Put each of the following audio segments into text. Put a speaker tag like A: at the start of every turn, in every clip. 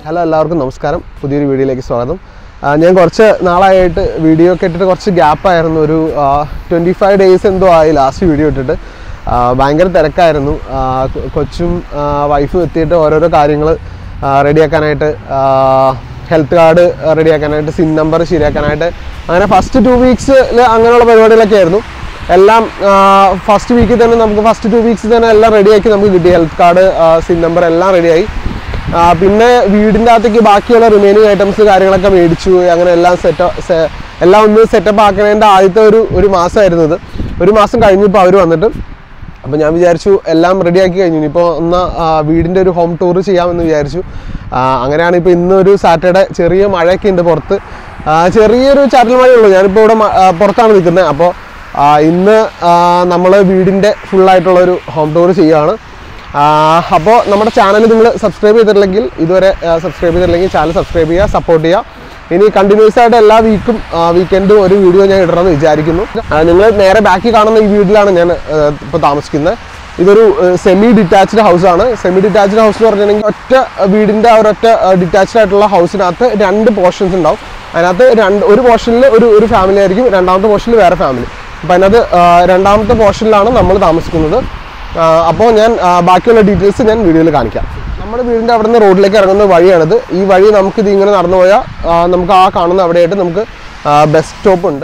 A: hello എല്ലാവർക്കും നമസ്കാരം പുതിയൊരു വീഡിയോയിലേക്ക് സ്വാഗതം ആ, ഞാൻ കുറച്ച് നാളായിട്ട് വീഡിയോ ഒക്കെ ഇട്ടിട്ട് കുറച്ച് ഗ്യാപ്പായിരുന്നു ഒരു ട്വൻറ്റി ഫൈവ് ഡേയ്സ് എന്തോ ആയി ലാസ്റ്റ് വീഡിയോ ഇട്ടിട്ട് ആ, ഭയങ്കര തിരക്കായിരുന്നു ആ, കൊ- കൊച്ചും വൈഫും എത്തിയിട്ട് ഓരോരോ കാര്യങ്ങൾ റെഡിയാക്കാനായിട്ട് ഹെൽത്ത് കാർഡ് റെഡിയാക്കാനായിട്ട് സിം നമ്പർ ശരിയാക്കാനായിട്ട് അങ്ങനെ ഫസ്റ്റ് ടു വീക്സിൽ അങ്ങനെയുള്ള പരിപാടികളൊക്കെ ആയിരുന്നു എല്ലാം ഫസ്റ്റ് വീക്കിൽ തന്നെ നമുക്ക് ഫസ്റ്റ് ടു വീക്സ് തന്നെ എല്ലാം റെഡിയാക്കി നമുക്ക് കിട്ടി ഹെൽത്ത് കാർഡ് സിം നമ്പർ എല്ലാം റെഡിയായി ആ, പിന്നെ വീടിൻ്റെ അകത്തേക്ക് ബാക്കിയുള്ള റിമൈനിങ് ഐറ്റംസ് കാര്യങ്ങളൊക്കെ മേടിച്ചു അങ്ങനെ എല്ലാം സെറ്റ് എല്ലാം ഒന്ന് സെറ്റപ്പ് ആക്കുന്നതിൻ്റെ ആദ്യത്തെ ഒരു ഒരു മാസമായിരുന്നു ഇത് ഒരു മാസം കഴിഞ്ഞപ്പോൾ അവർ വന്നിട്ട് അപ്പോൾ ഞാൻ വിചാരിച്ചു എല്ലാം റെഡിയാക്കി കഴിഞ്ഞു ഇനിയിപ്പോൾ ഒന്ന് ആ, വീടിൻ്റെ ഒരു ഹോം ടൂർ ചെയ്യാമെന്ന് വിചാരിച്ചു ആ, അങ്ങനെയാണ് ഇപ്പോൾ ഇന്നൊരു സാറ്റർഡേ ചെറിയ മഴയൊക്കെ ഉണ്ട് പുറത്ത് ആ, ചെറിയൊരു ചാറ്റൽ മഴയുള്ളൂ ഞാനിപ്പോൾ ഇവിടെ മ- ആ, പുറത്താണ് നിൽക്കുന്നത് അപ്പോൾ ആ, ഇന്ന് നമ്മൾ വീടിൻ്റെ ഫുള്ളായിട്ടുള്ള ഒരു ഹോം ടൂർ ചെയ്യുകയാണ് അപ്പോൾ നമ്മുടെ ചാനൽ നിങ്ങൾ സബ്സ്ക്രൈബ് ചെയ്തിട്ടില്ലെങ്കിൽ ഇതുവരെ സബ്സ്ക്രൈബ് ചെയ്തിട്ടില്ലെങ്കിൽ ചാനൽ സബ്സ്ക്രൈബ് ചെയ്യുക സപ്പോർട്ട് ചെയ്യുക ഇനി കണ്ടിന്യൂസ് ആയിട്ട് എല്ലാ വീക്കും വീക്കെൻഡും ഒരു വീഡിയോ ഞാൻ ഇടണമെന്ന് വിചാരിക്കുന്നു നിങ്ങൾ നേരെ ബാക്കി കാണുന്ന ഈ വീട്ടിലാണ് ഞാൻ ഇപ്പോൾ താമസിക്കുന്നത് ഇതൊരു സെമി ഡിറ്റാച്ച്ഡ് ഹൗസ് ആണ് സെമി ഡിറ്റാച്ച്ഡ് ഹൗസ് എന്ന് പറഞ്ഞിട്ടുണ്ടെങ്കിൽ ഒറ്റ വീടിൻ്റെ ആ ഒരൊറ്റ ഡിറ്റാച്ച്ഡ് ആയിട്ടുള്ള ഹൗസിനകത്ത് രണ്ട് പോർഷൻസ് ഉണ്ടാവും അതിനകത്ത് രണ്ട് ഒരു പോർഷനിൽ ഒരു ഒരു ഫാമിലി ആയിരിക്കും രണ്ടാമത്തെ പോർഷനിൽ വേറെ ഫാമിലി അപ്പോൾ അതിനകത്ത് ആ, രണ്ടാമത്തെ പോർഷനിലാണ് നമ്മൾ താമസിക്കുന്നത് അപ്പോൾ ഞാൻ ആ, ബാക്കിയുള്ള ഡീറ്റെയിൽസ് ഞാൻ വീഡിയോയിൽ കാണിക്കാം നമ്മുടെ വീടിൻ്റെ അവിടെ നിന്ന് റോഡിലേക്ക് ഇറങ്ങുന്ന വഴിയാണിത് ഈ വഴി നമുക്ക് ഇത് ഇങ്ങനെ നടന്നു പോയാൽ ആ, നമുക്ക് ആ കാണുന്ന അവിടെയായിട്ട് നമുക്ക് ബസ് സ്റ്റോപ്പ് ഉണ്ട്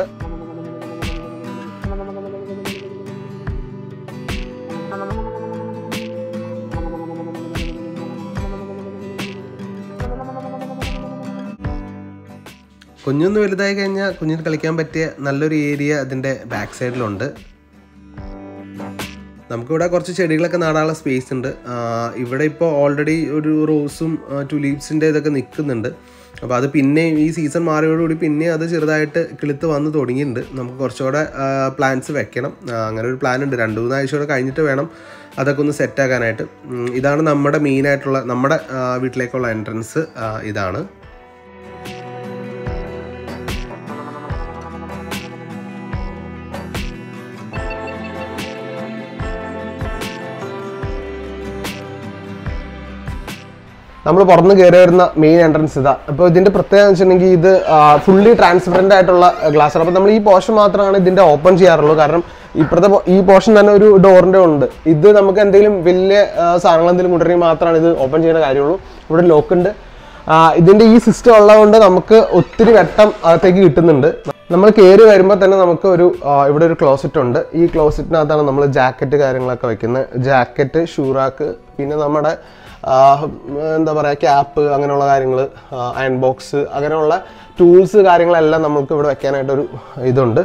A: കുഞ്ഞൊന്ന് വലുതായി കഴിഞ്ഞാൽ കുഞ്ഞിന് കളിക്കാൻ പറ്റിയ നല്ലൊരു ഏരിയ അതിൻ്റെ ബാക്ക് സൈഡിലുണ്ട് നമുക്കിവിടെ കുറച്ച് ചെടികളൊക്കെ നടാനുള്ള സ്പേസ് ഉണ്ട് ആ, ഇവിടെ ഇപ്പോൾ ഓൾറെഡി ഒരു റോസും ടുലീപ്സിൻ്റെ ഇതൊക്കെ നിൽക്കുന്നുണ്ട് അപ്പോൾ അത് പിന്നെ ഈ സീസൺ മാറിയോടുകൂടി പിന്നെ അത് ചെറുതായിട്ട് കിളുത്ത് വന്ന് തുടങ്ങിയിട്ടുണ്ട് നമുക്ക് കുറച്ചുകൂടെ പ്ലാന്റ്സ് വെക്കണം ആ, അങ്ങനെ ഒരു പ്ലാൻ ഉണ്ട് രണ്ട് മൂന്ന് ആഴ്ച കൂടെ കഴിഞ്ഞിട്ട് വേണം അതൊക്കെ ഒന്ന് സെറ്റ് ആക്കാനായിട്ട് ഉം, ഇതാണ് നമ്മുടെ മെയിനായിട്ടുള്ള നമ്മുടെ ആ, വീട്ടിലേക്കുള്ള എൻട്രൻസ് ഇതാണ് നമ്മൾ പുറന്ന് കയറി വരുന്ന മെയിൻ എൻട്രൻസ് ഇതാ അപ്പോൾ ഇതിന്റെ പ്രത്യേകത എന്ന് വെച്ചിട്ടുണ്ടെങ്കിൽ ഇത് ഫുള്ളി ട്രാൻസ്പെറൻ്റ് ആയിട്ടുള്ള ഗ്ലാസ് ആണ് അപ്പോൾ നമ്മൾ ഈ പോർഷൻ മാത്രമാണ് ഇതിന്റെ ഓപ്പൺ ചെയ്യാറുള്ളൂ കാരണം ഇപ്പുറത്തെ പോ- ഈ പോർഷൻ തന്നെ ഒരു ഡോറിന്റെ ഉണ്ട് ഇത് നമുക്ക് എന്തെങ്കിലും വലിയ ആ, സാധനങ്ങൾ എന്തെങ്കിലും കൊണ്ടുവരണമെങ്കിൽ മാത്രമാണ് ഇത് ഓപ്പൺ ചെയ്യുന്ന കാര്യമുള്ളൂ ഇവിടെ ലോക്ക് ഉണ്ട് ആ, ഇതിന്റെ ഈ സിസ്റ്റം ഉള്ളതുകൊണ്ട് നമുക്ക് ഒത്തിരി വെട്ടം അകത്തേക്ക് കിട്ടുന്നുണ്ട് നമ്മൾ കയറി വരുമ്പോൾ തന്നെ നമുക്ക് ഒരു ആ, ഇവിടെ ഒരു ക്ലോസറ്റ് ഉണ്ട് ഈ ക്ലോസറ്റിനകത്താണ് നമ്മൾ ജാക്കറ്റ് കാര്യങ്ങളൊക്കെ വെക്കുന്നത് ജാക്കറ്റ് ഷൂറാക്ക് പിന്നെ നമ്മുടെ ആ, എന്താ പറയുക ക്യാപ്പ് അങ്ങനെയുള്ള കാര്യങ്ങൾ അയൺ ബോക്സ് അങ്ങനെയുള്ള ടൂൾസ് കാര്യങ്ങളെല്ലാം നമുക്ക് ഇവിടെ വെക്കാനായിട്ടൊരു ഇതുണ്ട്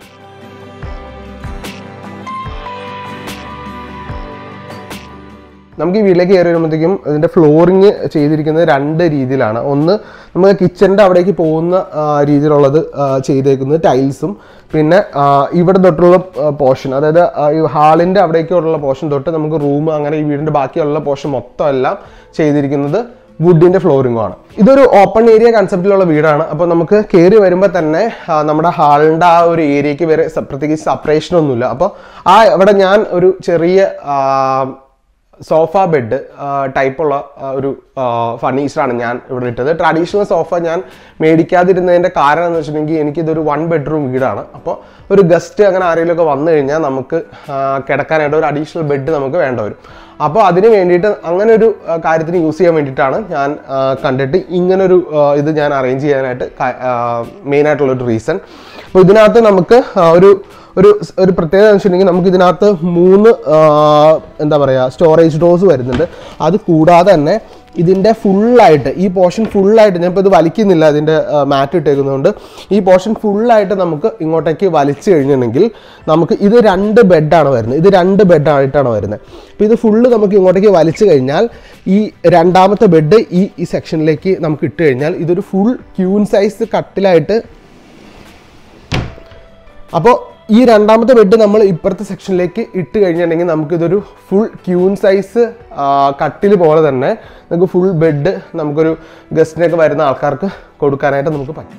A: നമുക്ക് ഈ വീട്ടിലേക്ക് കയറി വരുമ്പോഴത്തേക്കും ഇതിൻ്റെ ഫ്ലോറിങ് ചെയ്തിരിക്കുന്നത് രണ്ട് രീതിയിലാണ് ഒന്ന് നമുക്ക് കിച്ചൻ്റെ അവിടേക്ക് പോകുന്ന ആ, രീതിയിലുള്ളത് ആ, ചെയ്തേക്കുന്നത് ടൈൽസും പിന്നെ ആ, ഇവിടെ തൊട്ടുള്ള പോർഷൻ അതായത് ആ, ഈ ഹാളിൻ്റെ അവിടേക്കുള്ള പോർഷൻ തൊട്ട് നമുക്ക് റൂം അങ്ങനെ ഈ വീടിൻ്റെ ബാക്കിയുള്ള പോർഷൻ മൊത്തം എല്ലാം ചെയ്തിരിക്കുന്നത് വുഡിന്റെ ഫ്ലോറിംഗും ആണ് ഇതൊരു ഓപ്പൺ ഏരിയ കൺസെപ്റ്റിലുള്ള വീടാണ് അപ്പോൾ നമുക്ക് കയറി വരുമ്പോൾ തന്നെ ആ, നമ്മുടെ ഹാളിൻ്റെ ആ ഒരു ഏരിയക്ക് വരെ സ- പ്രത്യേകിച്ച് സെപ്പറേഷൻ ഒന്നുമില്ല അപ്പോൾ ആ ഇവിടെ ഞാൻ ഒരു ചെറിയ ആ, സോഫ ബെഡ് ടൈപ്പുള്ള ആ, ഒരു ഫർണിച്ചറാണ് ഞാൻ ഇവിടെ ഇട്ടത് ട്രഡീഷണൽ സോഫ ഞാൻ മേടിക്കാതിരുന്നതിൻ്റെ കാരണം എന്ന് വെച്ചിട്ടുണ്ടെങ്കിൽ എനിക്കിതൊരു വൺ ബെഡ്റൂം വീടാണ് അപ്പോൾ ഒരു ഗസ്റ്റ് അങ്ങനെ ആരെങ്കിലും ഒക്കെ വന്നു കഴിഞ്ഞാൽ നമുക്ക് ആ, കിടക്കാനായിട്ട് ഒരു അഡീഷണൽ ബെഡ് നമുക്ക് വേണ്ട വരും അപ്പോൾ അതിന് വേണ്ടിയിട്ട് അങ്ങനെ ഒരു ആ, കാര്യത്തിന് യൂസ് ചെയ്യാൻ വേണ്ടിയിട്ടാണ് ഞാൻ ആ, കണ്ടിട്ട് ഇങ്ങനൊരു ആ, ഇത് ഞാൻ അറേഞ്ച് ചെയ്യാനായിട്ട് മെയിനായിട്ടുള്ളൊരു റീസൺ അപ്പോൾ ഇതിനകത്ത് നമുക്ക് ആ, ഒരു ഒരു ഒരു പ്രത്യേകത എന്ന് വെച്ചിട്ടുണ്ടെങ്കിൽ നമുക്ക് ഇതിനകത്ത് മൂന്ന് ആ, എന്താ പറയുക സ്റ്റോറേജ് ഡോസ് വരുന്നുണ്ട് അത് കൂടാതെ തന്നെ ഇതിൻ്റെ ഫുള്ളായിട്ട് ഈ പോർഷൻ ഫുള്ളായിട്ട് ഞാനിപ്പോൾ ഇത് വലിക്കുന്നില്ല ഇതിൻ്റെ മാറ്റ് ഇട്ടേക്കുന്നതുകൊണ്ട് ഈ പോർഷൻ ഫുള്ളായിട്ട് നമുക്ക് ഇങ്ങോട്ടേക്ക് വലിച്ചു കഴിഞ്ഞിട്ടുണ്ടെങ്കിൽ നമുക്ക് ഇത് രണ്ട് ബെഡാണ് വരുന്നത് ഇത് രണ്ട് ബെഡായിട്ടാണ് വരുന്നത് അപ്പോൾ ഇത് ഫുള്ള് നമുക്ക് ഇങ്ങോട്ടേക്ക് വലിച്ചു കഴിഞ്ഞാൽ ഈ രണ്ടാമത്തെ ബെഡ് ഈ ഈ സെക്ഷനിലേക്ക് നമുക്ക് ഇട്ട് കഴിഞ്ഞാൽ ഇതൊരു ഫുൾ ക്യൂൻ സൈസ് കട്ടിലായിട്ട് അപ്പോൾ ഈ രണ്ടാമത്തെ ബെഡ് നമ്മൾ ഇപ്പുറത്തെ സെക്ഷനിലേക്ക് ഇട്ട് കഴിഞ്ഞിട്ടുണ്ടെങ്കിൽ നമുക്കിതൊരു ഫുൾ ക്യൂൺ സൈസ് കട്ടിൽ പോലെ തന്നെ നമുക്ക് ഫുൾ ബെഡ് നമുക്കൊരു ഗസ്റ്റിനൊക്കെ വരുന്ന ആൾക്കാർക്ക് കൊടുക്കാനായിട്ട് നമുക്ക് പറ്റും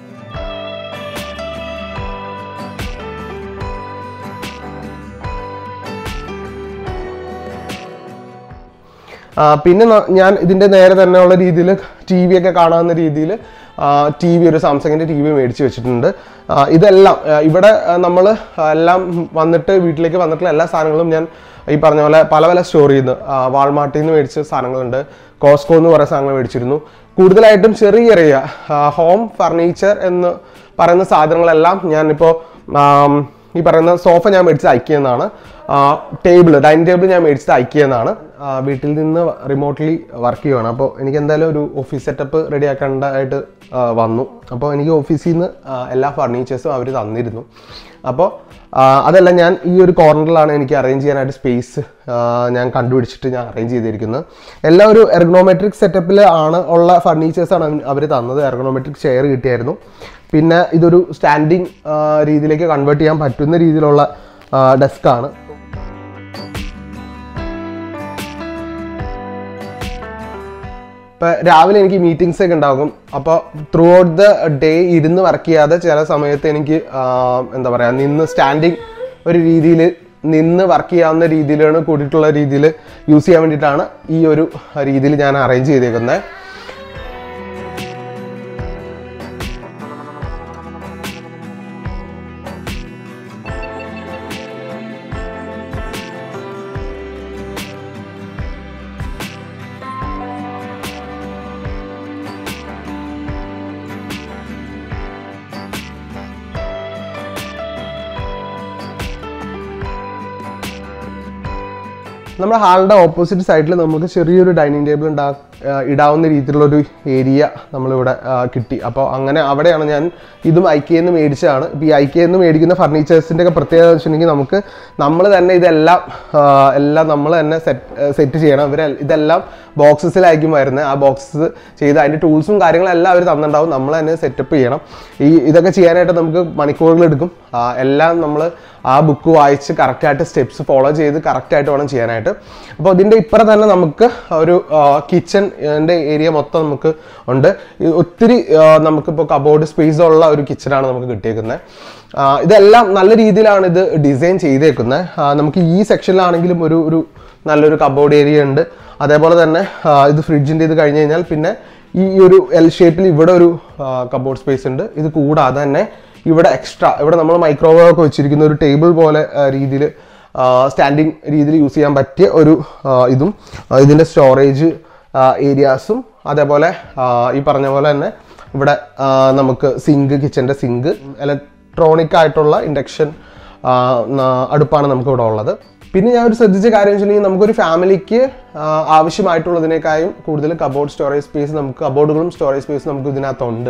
A: ആ, പിന്നെ ന- ഞാൻ ഇതിൻ്റെ നേരെ തന്നെയുള്ള രീതിയിൽ ടി വി ഒക്കെ കാണാവുന്ന രീതിയിൽ ടി വി ഒരു സാംസങ്ങിൻ്റെ ടി വി മേടിച്ച് വെച്ചിട്ടുണ്ട് ആ, ഇതെല്ലാം ആ, ഇവിടെ നമ്മൾ എല്ലാം വന്നിട്ട് വീട്ടിലേക്ക് വന്നിട്ടുള്ള എല്ലാ സാധനങ്ങളും ഞാൻ ഈ പറഞ്ഞ പോലെ പല പല സ്റ്റോറിൽ നിന്ന് വാൾമാർട്ടിൽ നിന്ന് മേടിച്ച സാധനങ്ങളുണ്ട് കോസ്കോ എന്ന് പറയുന്ന സാധനങ്ങൾ മേടിച്ചിരുന്നു കൂടുതലായിട്ടും ചെറിയ ചെറിയ ഹോം ഫർണിച്ചർ എന്ന് പറയുന്ന സാധനങ്ങളെല്ലാം ഞാനിപ്പോൾ ഈ പറയുന്ന സോഫ ഞാൻ മേടിച്ചത് അയക്കിയെന്നാണ് ടേബിൾ ഡൈനിങ് ടേബിൾ ഞാൻ മേടിച്ചത് അയക്കിയെന്നാണ് വീട്ടിൽ നിന്ന് റിമോട്ട്ലി വർക്ക് ചെയ്യുവാണ് അപ്പോൾ എനിക്ക് എന്തായാലും ഒരു ഓഫീസ് സെറ്റപ്പ് റെഡി ആക്കേണ്ടതായിട്ട് ആ, വന്നു അപ്പോൾ എനിക്ക് ഓഫീസിൽ നിന്ന് ആ, എല്ലാ ഫർണിച്ചേഴ്സും അവർ തന്നിരുന്നു അപ്പോൾ അതെല്ലാം ഞാൻ ഈ ഒരു കോർണറിലാണ് എനിക്ക് അറേഞ്ച് ചെയ്യാനായിട്ട് സ്പേസ് ഞാൻ കണ്ടുപിടിച്ചിട്ട് ഞാൻ അറേഞ്ച് ചെയ്തിരിക്കുന്നത് എല്ലാം ഒരു എർഗണോമെട്രിക് സെറ്റപ്പിൽ ആണ് ഉള്ള ഫർണിച്ചേഴ്സാണ് അവർ തന്നത് എർഗണോമെട്രിക് ചെയർ കിട്ടിയായിരുന്നു പിന്നെ ഇതൊരു സ്റ്റാൻഡിങ് രീതിയിലേക്ക് കൺവേർട്ട് ചെയ്യാൻ പറ്റുന്ന രീതിയിലുള്ള ഡെസ്ക്കാണ് ഇപ്പം രാവിലെ എനിക്ക് മീറ്റിംഗ്സ് ഒക്കെ ഉണ്ടാകും അപ്പോൾ ത്രൂ ഔട്ട് ദ ഡേ ഇരുന്ന് വർക്ക് ചെയ്യാതെ ചില സമയത്ത് എനിക്ക് ആ, എന്താ പറയുക നിന്ന് സ്റ്റാൻഡിങ് ഒരു രീതിയിൽ നിന്ന് വർക്ക് ചെയ്യാവുന്ന രീതിയിലാണ് കൂടിയിട്ടുള്ള രീതിയിൽ യൂസ് ചെയ്യാൻ വേണ്ടിയിട്ടാണ് ഈ ഒരു രീതിയിൽ ഞാൻ അറേഞ്ച് ചെയ്തേക്കുന്നത് നമ്മുടെ ഹാളിൻ്റെ ഓപ്പോസിറ്റ് സൈഡിൽ നമുക്ക് ചെറിയൊരു ഡൈനിങ് ടേബിൾ ഉണ്ടാ ആ, ഇടാവുന്ന രീതിയിലുള്ള ഒരു ഏരിയ നമ്മളിവിടെ ആ, കിട്ടി അപ്പോൾ അങ്ങനെ അവിടെയാണ് ഞാൻ ഇതും ഐക്കയെന്ന് മേടിച്ചതാണ് ഇപ്പോൾ ഈ ഐക്കയെന്ന് മേടിക്കുന്ന ഫർണിച്ചേഴ്സിൻ്റെ ഒക്കെ പ്രത്യേകത എന്ന് വെച്ചിട്ടുണ്ടെങ്കിൽ നമുക്ക് നമ്മൾ തന്നെ ഇതെല്ലാം ആ, എല്ലാം നമ്മൾ തന്നെ സെറ്റ് സെറ്റ് ചെയ്യണം ഇവർ ഇതെല്ലാം ബോക്സസിലായിരിക്കും വരുന്നത് ആ ബോക്സസ് ചെയ്ത് അതിൻ്റെ ടൂൾസും കാര്യങ്ങളെല്ലാം അവർ തന്നിട്ടുണ്ടാവും നമ്മൾ തന്നെ സെറ്റപ്പ് ചെയ്യണം ഈ ഇതൊക്കെ ചെയ്യാനായിട്ട് നമുക്ക് മണിക്കൂറുകൾ എടുക്കും ആ, എല്ലാം നമ്മൾ ആ ബുക്ക് വായിച്ച് കറക്റ്റായിട്ട് സ്റ്റെപ്സ് ഫോളോ ചെയ്ത് കറക്റ്റായിട്ട് വേണം ചെയ്യാനായിട്ട് അപ്പോൾ ഇതിൻ്റെ ഇപ്പുറം തന്നെ നമുക്ക് ഒരു കിച്ചൺ ഏരിയ മൊത്തം നമുക്ക് ഉണ്ട് ഇത് ഒത്തിരി ആ, നമുക്കിപ്പോൾ കബോർഡ് സ്പേസ് ഉള്ള ഒരു കിച്ചണാണ് നമുക്ക് കിട്ടിയേക്കുന്നത് ആ, ഇതെല്ലാം നല്ല രീതിയിലാണ് ഇത് ഡിസൈൻ ചെയ്തേക്കുന്നത് ആ, നമുക്ക് ഈ സെക്ഷനിലാണെങ്കിലും ഒരു ഒരു നല്ലൊരു കബോർഡ് ഏരിയ ഉണ്ട് അതേപോലെ തന്നെ ആ, ഇത് ഫ്രിഡ്ജിൻ്റെ ഇത് കഴിഞ്ഞ് കഴിഞ്ഞാൽ പിന്നെ ഈ ഒരു എൽ ഷേപ്പിൽ ഇവിടെ ഒരു കബോർഡ് സ്പേസ് ഉണ്ട് ഇത് കൂടാതെ തന്നെ ഇവിടെ എക്സ്ട്രാ ഇവിടെ നമ്മൾ മൈക്രോവേവ് ഒക്കെ വെച്ചിരിക്കുന്ന ഒരു ടേബിൾ പോലെ രീതിയിൽ സ്റ്റാൻഡിങ് രീതിയിൽ യൂസ് ചെയ്യാൻ പറ്റിയ ഒരു ആ, ഇതും ആ, ഇതിൻ്റെ സ്റ്റോറേജ് ഏരിയാസും അതേപോലെ ആ, ഈ പറഞ്ഞ പോലെ തന്നെ ഇവിടെ ആ, നമുക്ക് സിങ്ക് കിച്ചൻ്റെ സിങ്ക് ഇലക്ട്രോണിക് ആയിട്ടുള്ള ഇൻഡക്ഷൻ അടുപ്പാണ് നമുക്ക് ഇവിടെ ഉള്ളത് പിന്നെ ഞാൻ ഒരു ശ്രദ്ധിച്ച കാര്യം വെച്ചിട്ടുണ്ടെങ്കിൽ നമുക്കൊരു ഫാമിലിക്ക് ആവശ്യമായിട്ടുള്ളതിനേക്കാളും കൂടുതൽ കബോർഡ് സ്റ്റോറേജ് സ്പേസ് നമുക്ക് കബോർഡുകളും സ്റ്റോറേജ് സ്പേസ് നമുക്ക് ഇതിനകത്തുണ്ട്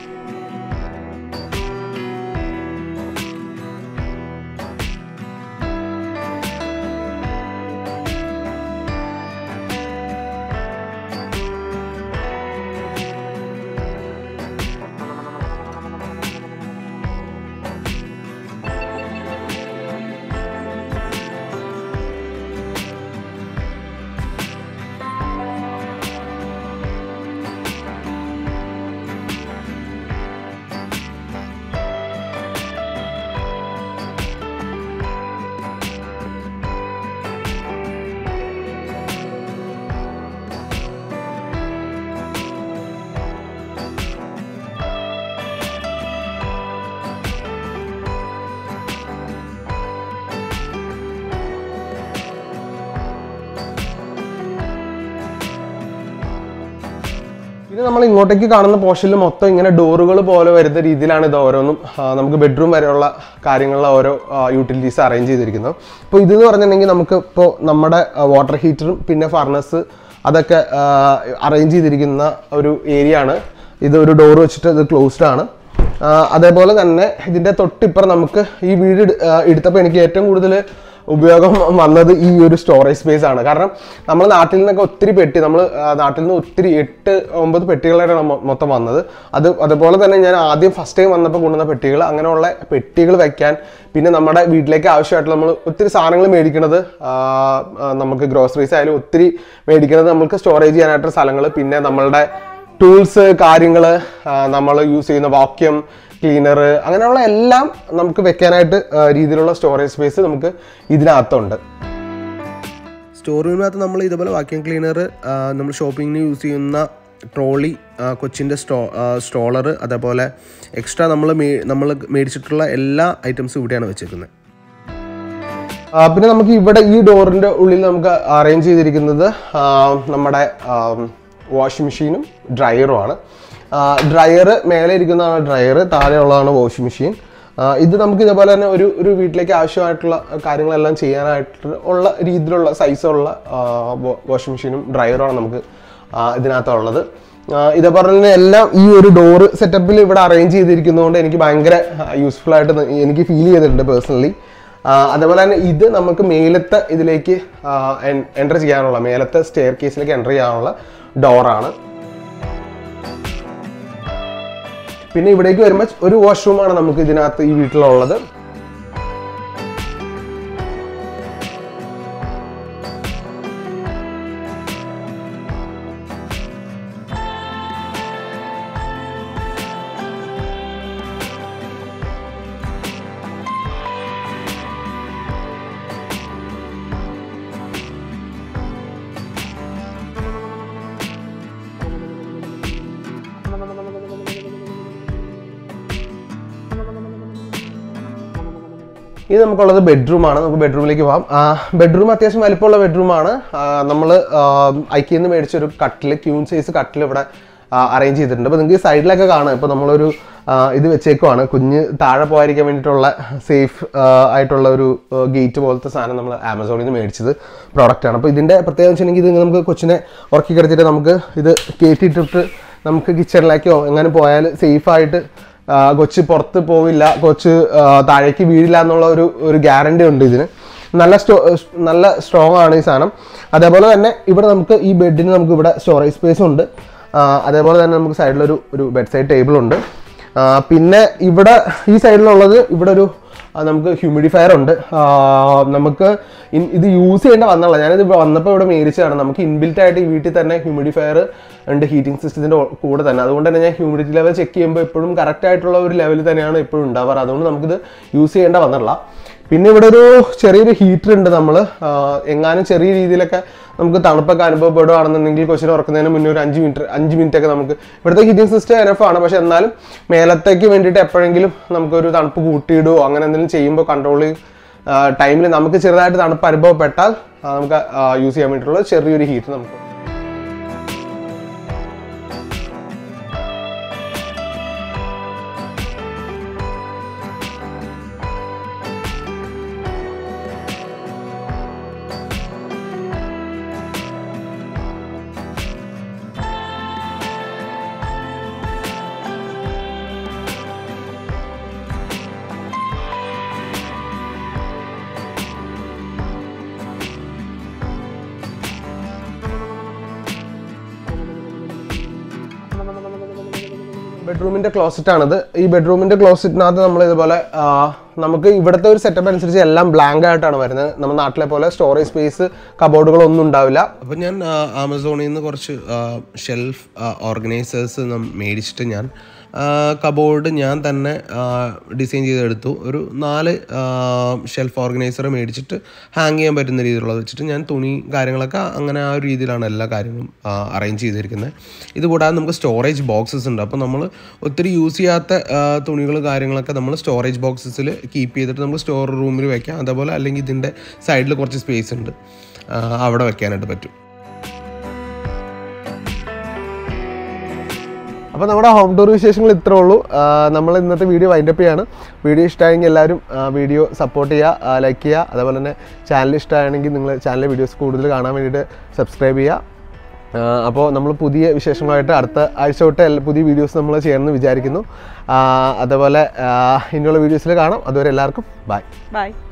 A: പിന്നെ നമ്മൾ ഇങ്ങോട്ടേക്ക് കാണുന്ന പോർഷനിൽ മൊത്തം ഇങ്ങനെ ഡോറുകൾ പോലെ വരുന്ന രീതിയിലാണ് ഇത് ഓരോന്നും ആ, നമുക്ക് ബെഡ്റൂം വരെയുള്ള കാര്യങ്ങളിൽ ഓരോ യൂട്ടിലിറ്റീസ് അറേഞ്ച് ചെയ്തിരിക്കുന്നത് ഇപ്പോൾ ഇതെന്ന് പറഞ്ഞിട്ടുണ്ടെങ്കിൽ നമുക്ക് ഇപ്പോൾ നമ്മുടെ വാട്ടർ ഹീറ്ററും പിന്നെ ഫർണസ് അതൊക്കെ അറേഞ്ച് ചെയ്തിരിക്കുന്ന ഒരു ഏരിയ ആണ് ഇത് ഒരു ഡോർ വെച്ചിട്ട് ഇത് ക്ലോസ്ഡ് ആണ് ആ, അതേപോലെ തന്നെ ഇതിൻ്റെ തൊട്ടിപ്പുറം നമുക്ക് ഈ വീട് എടു- ആ, എടുത്തപ്പോൾ എനിക്ക് ഏറ്റവും കൂടുതൽ ഉപയോഗം വന്നത് ഈ ഒരു സ്റ്റോറേജ് സ്പേസ് ആണ് കാരണം നമ്മൾ നാട്ടിൽ നിന്നൊക്കെ ഒത്തിരി പെട്ടി നമ്മൾ നാട്ടിൽ നിന്ന് ഒത്തിരി എട്ട് ഒമ്പത് പെട്ടികളാണ് മൊ- മൊത്തം വന്നത് അത് അതുപോലെ തന്നെ ഞാൻ ആദ്യം ഫസ്റ്റ് ടൈം വന്നപ്പോൾ കൊണ്ടുവന്ന പെട്ടികൾ അങ്ങനെയുള്ള പെട്ടികൾ വെക്കാൻ പിന്നെ നമ്മുടെ വീട്ടിലേക്ക് ആവശ്യമായിട്ടുള്ള നമ്മൾ ഒത്തിരി സാധനങ്ങൾ മേടിക്കുന്നത് ആ, ആ, നമുക്ക് ഗ്രോസറീസ് ആയാലും ഒത്തിരി മേടിക്കുന്നത് നമുക്ക് സ്റ്റോറേജ് ചെയ്യാനായിട്ട് സ്ഥലങ്ങൾ പിന്നെ നമ്മളുടെ ടൂൾസ് കാര്യങ്ങൾ നമ്മൾ യൂസ് ചെയ്യുന്ന വാക്യം ക്ലീനർ അങ്ങനെയുള്ള എല്ലാം നമുക്ക് വെക്കാനായിട്ട് ആ, രീതിയിലുള്ള സ്റ്റോറേജ് സ്പേസ് നമുക്ക് ഇതിനകത്തുണ്ട് സ്റ്റോർ റൂമിനകത്ത് നമ്മൾ ഇതുപോലെ വാക്യൂം ക്ലീനർ നമ്മൾ ഷോപ്പിങ്ങിന് യൂസ് ചെയ്യുന്ന ട്രോളി കൊച്ചിൻ്റെ സ്റ്റോ സ്റ്റോളർ അതേപോലെ എക്സ്ട്രാ നമ്മൾ മേ നമ്മൾ മേടിച്ചിട്ടുള്ള എല്ലാ ഐറ്റംസും ഇവിടെയാണ് വെച്ചേക്കുന്നത് ആ, പിന്നെ നമുക്ക് ഇവിടെ ഈ ഡോറിൻ്റെ ഉള്ളിൽ നമുക്ക് അറേഞ്ച് ചെയ്തിരിക്കുന്നത് ആ, നമ്മുടെ വാഷിംഗ് മെഷീനും ഡ്രയറുമാണ് ഡ്രയർ മേലെ ഇരിക്കുന്നതാണ് ഡ്രയർ താഴെയുള്ളതാണ് വാഷിംഗ് മെഷീൻ ഇത് നമുക്ക് ഇതേപോലെ തന്നെ ഒരു ഒരു വീട്ടിലേക്ക് ആവശ്യമായിട്ടുള്ള കാര്യങ്ങളെല്ലാം ചെയ്യാനായിട്ട് ഉള്ള രീതിയിലുള്ള സൈസുള്ള വാഷിംഗ് മെഷീനും ഡ്രയറുമാണ് നമുക്ക് ആ, ഇതിനകത്തുള്ളത് ആ, ഇതേപോലെ തന്നെ എല്ലാം ഈ ഒരു ഡോറ് സെറ്റപ്പിൽ ഇവിടെ അറേഞ്ച് ചെയ്തിരിക്കുന്നതുകൊണ്ട് എനിക്ക് ഭയങ്കര യൂസ്ഫുൾ ആയിട്ട് ന- എനിക്ക് ഫീൽ ചെയ്തിട്ടുണ്ട് പേഴ്സണലി അതേപോലെ തന്നെ ഇത് നമുക്ക് മേലത്തെ ഇതിലേക്ക് എൻ്റർ ചെയ്യാനുള്ള മേലത്തെ സ്റ്റെയർ കേസിലേക്ക് എൻ്റർ ചെയ്യാനുള്ള ഡോറാണ് പിന്നെ ഇവിടേക്ക് വരുമ്പോൾ ഒരു വാഷ്റൂമാണ് നമുക്ക് ഇതിനകത്ത് ഈ വീട്ടിലുള്ളത് ഇത് നമുക്കുള്ളത് ബെഡ്റൂമാണ് നമുക്ക് ബെഡ്റൂമിലേക്ക് പോകാം ബെഡ്റൂം അത്യാവശ്യം വലിപ്പമുള്ള ബെഡ്റൂമാണ് നമ്മൾ ഐക്കിയിൽ നിന്ന് മേടിച്ചൊരു കട്ടിൽ ക്യൂൺ സൈസ് കട്ടിൽ ഇവിടെ അറേഞ്ച് ചെയ്തിട്ടുണ്ട് അപ്പോൾ നിങ്ങൾക്ക് സൈഡിലൊക്കെ കാണാം ഇപ്പോൾ നമ്മളൊരു ആ, ഇത് വെച്ചേക്കുവാണ് കുഞ്ഞ് താഴെ പോകാതിരിക്കാൻ വേണ്ടിയിട്ടുള്ള സേഫ് ആയിട്ടുള്ള ഒരു ഗേറ്റ് പോലത്തെ സാധനം നമ്മൾ ആമസോണിൽ നിന്ന് മേടിച്ചത് പ്രോഡക്റ്റാണ് അപ്പോൾ ഇതിൻ്റെ പ്രത്യേകത വെച്ചിട്ടുണ്ടെങ്കിൽ ഇത് നമുക്ക് കൊച്ചിനെ ഉറക്കി കിടത്തിയിട്ട് നമുക്ക് ഇത് കയറ്റിയിട്ടിട്ട് നമുക്ക് കിച്ചണിലേക്കോ എങ്ങനെ പോയാൽ സേഫായിട്ട് ആ, കൊച്ച് പുറത്ത് പോവില്ല കൊച്ച് ആ, താഴേക്ക് വീഴില്ല എന്നുള്ള ഒരു ഒരു ഗ്യാരണ്ടി ഉണ്ട് ഇതിന് നല്ല സ്റ്റോ നല്ല സ്ട്രോങ് ആണ് ഈ സാധനം അതേപോലെ തന്നെ ഇവിടെ നമുക്ക് ഈ ബെഡിന് നമുക്ക് ഇവിടെ സ്റ്റോറേജ് സ്പേസ് ഉണ്ട് ആ, അതേപോലെ തന്നെ നമുക്ക് സൈഡിലൊരു ഒരു ബെഡ് സൈഡ് ടേബിൾ ഉണ്ട് ആ, പിന്നെ ഇവിടെ ഈ സൈഡിലുള്ളത് ഇവിടെ ഒരു ആ, നമുക്ക് ഹ്യൂമിഡിഫയർ ഉണ്ട് ആ, നമുക്ക് ഇൻ- ഇത് യൂസ് ചെയ്യേണ്ട വന്നുള്ള ഞാനിത് ഇവിടെ വന്നപ്പോൾ ഇവിടെ മേടിച്ചതാണ് നമുക്ക് ഇൻബിൽറ്റ് ആയിട്ട് ഈ വീട്ടിൽ തന്നെ ഹ്യൂമിഡിഫയർ ഉണ്ട് ഹീറ്റിംഗ് സിസ്റ്റത്തിൻ്റെ കൂടെ തന്നെ അതുകൊണ്ട് തന്നെ ഞാൻ ഹ്യൂമിഡിറ്റി ലെവൽ ചെക്ക് ചെയ്യുമ്പോൾ എപ്പോഴും കറക്റ്റ് ആയിട്ടുള്ള ഒരു ലെവലിൽ തന്നെയാണ് എപ്പോഴും ഉണ്ടാവാറ് അതുകൊണ്ട് നമുക്കിത് യൂസ് ചെയ്യേണ്ട വന്നില്ല പിന്നെ ഇവിടെ ഒരു ചെറിയൊരു ഹീറ്റർ ഉണ്ട് നമ്മൾ എങ്ങാനും ചെറിയ രീതിയിലൊക്കെ നമുക്ക് തണുപ്പൊക്കെ അനുഭവപ്പെടുകയാണെന്നുണ്ടെങ്കിൽ കൊച്ചിനെ ഉറക്കുന്നതിന് മുന്നേ ഒരു അഞ്ച് മിനിറ്റ് അഞ്ച് മിനിറ്റ് ഒക്കെ നമുക്ക് ഇവിടുത്തെ ഹീറ്റിംഗ് സിസ്റ്റം എനഫ് ആണ് പക്ഷെ എന്നാലും മേലത്തേക്ക് വേണ്ടിയിട്ട് എപ്പോഴെങ്കിലും നമുക്കൊരു തണുപ്പ് കൂട്ടിയിടുകയോ അങ്ങനെ എന്തെങ്കിലും ചെയ്യുമ്പോൾ കൺട്രോൾ ടൈമിൽ നമുക്ക് ചെറുതായിട്ട് തണുപ്പ് അനുഭവപ്പെട്ടാൽ ആ, നമുക്ക് യൂസ് ചെയ്യാൻ വേണ്ടിയിട്ടുള്ള ചെറിയൊരു ഹീറ്റർ നമുക്ക് ബെഡ്റൂമിന്റെ ക്ലോസറ്റ് ആണിത് ഈ ബെഡ്റൂമിന്റെ ക്ലോസറ്റിനകത്ത് നമ്മൾ ഇതുപോലെ ആ, നമുക്ക് ഇവിടുത്തെ ഒരു സെറ്റപ്പ് അനുസരിച്ച് എല്ലാം ബ്ലാങ്ക് ആയിട്ടാണ് വരുന്നത് നമ്മുടെ നാട്ടിലെ പോലെ സ്റ്റോറേജ് സ്പേസ് കബോർഡുകളൊന്നും ഉണ്ടാവില്ല അപ്പോൾ ഞാൻ ആമസോണിൽ നിന്ന് കുറച്ച് ഷെൽഫ് ഓർഗനൈസേഴ്സ് മേടിച്ചിട്ട് ഞാൻ കബോർഡ് ഞാൻ തന്നെ ഡിസൈൻ ചെയ്തെടുത്തു ഒരു നാല് ഷെൽഫ് ഓർഗനൈസർ മേടിച്ചിട്ട് ഹാങ് ചെയ്യാൻ പറ്റുന്ന രീതിയിലുള്ളത് വെച്ചിട്ട് ഞാൻ തുണി കാര്യങ്ങളൊക്കെ അങ്ങനെ ആ ഒരു രീതിയിലാണ് എല്ലാ കാര്യങ്ങളും അറേഞ്ച് ചെയ്തിരിക്കുന്നത് ഇതുകൂടാതെ നമുക്ക് സ്റ്റോറേജ് ബോക്സസ് ഉണ്ട് അപ്പോൾ നമ്മൾ ഒത്തിരി യൂസ് ചെയ്യാത്ത തുണികൾ കാര്യങ്ങളൊക്കെ നമ്മൾ സ്റ്റോറേജ് ബോക്സസിൽ കീപ്പ് ചെയ്തിട്ട് നമുക്ക് സ്റ്റോർ റൂമിൽ വെക്കാം അതേപോലെ അല്ലെങ്കിൽ ഇതിൻ്റെ സൈഡിൽ കുറച്ച് സ്പേസ് ഉണ്ട് ആ, അവിടെ വെക്കാനായിട്ട് പറ്റും അപ്പോൾ നമ്മുടെ ഹോം ടൂർ വിശേഷങ്ങൾ ഇത്രേ ഉള്ളൂ നമ്മൾ ഇന്നത്തെ വീഡിയോ വൈൻഡപ്പ് ചെയ്യാണ് വീഡിയോ ഇഷ്ടമായെങ്കിൽ എല്ലാവരും വീഡിയോ സപ്പോർട്ട് ചെയ്യുക ലൈക്ക് ചെയ്യുക അതേപോലെ തന്നെ ചാനൽ ഇഷ്ടമാണെങ്കിൽ നിങ്ങൾ ചാനലിലെ വീഡിയോസ് കൂടുതൽ കാണാൻ വേണ്ടിയിട്ട് സബ്സ്ക്രൈബ് ചെയ്യുക അപ്പോൾ നമ്മൾ പുതിയ വിശേഷങ്ങളായിട്ട് അടുത്ത ആഴ്ച തൊട്ട് എല്ലാ പുതിയ വീഡിയോസ് നമ്മൾ ചെയ്യണമെന്ന് വിചാരിക്കുന്നു ആ, അതേപോലെ ആ, ഇനിയുള്ള വീഡിയോസിൽ കാണാം അതുവരെ എല്ലാവർക്കും ബൈ
B: ബൈ